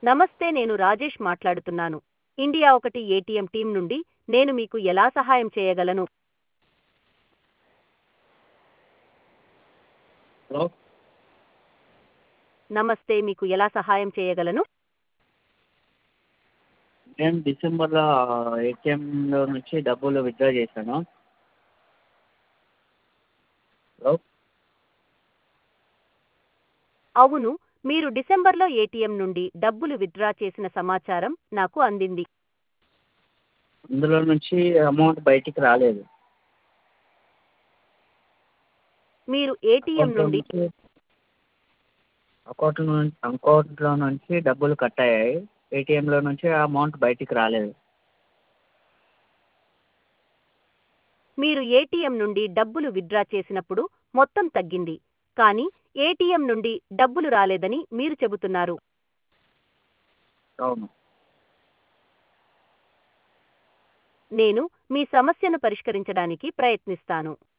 నమస్తే నేను రాజేష్ మాట్లాడుతున్నాను ఇండియా ఒకటి ఏటీఎం టీం నుండి నేను మీకు ఎలా సహాయం చేయగలను హలో నమస్తే మీకు ఎలా సహాయం చేయగలను నేను డిసెంబర్లో ఏటీఎంలో నుంచి డబ్బులు విత్డ్రా చేశాను హలో అవును మీరు డిసెంబర్లో ఏటీఎం నుండి డబ్బులు విత్డ్రా చేసిన సమాచారం నాకు అందింది అందులో నుంచి అమౌంట్ బయటికి రాలేదు మీరు ఏటీఎం నుండి అకౌంట్ నుంచి అకౌంట్లో నుంచి డబ్బులు కట్ అయ్యాయి ఏటీఎంలో నుంచి ఆ అమౌంట్ బయటికి రాలేదు మీరు ఏటీఎం నుండి డబ్బులు విత్డ్రా చేసినప్పుడు మొత్తం తగ్గింది కానీ ఏటీఎం నుండి డబ్బులు రాలేదని మీరు చెబుతున్నారు అవును నేను మీ సమస్యను పరిష్కరించడానికి ప్రయత్నిస్తాను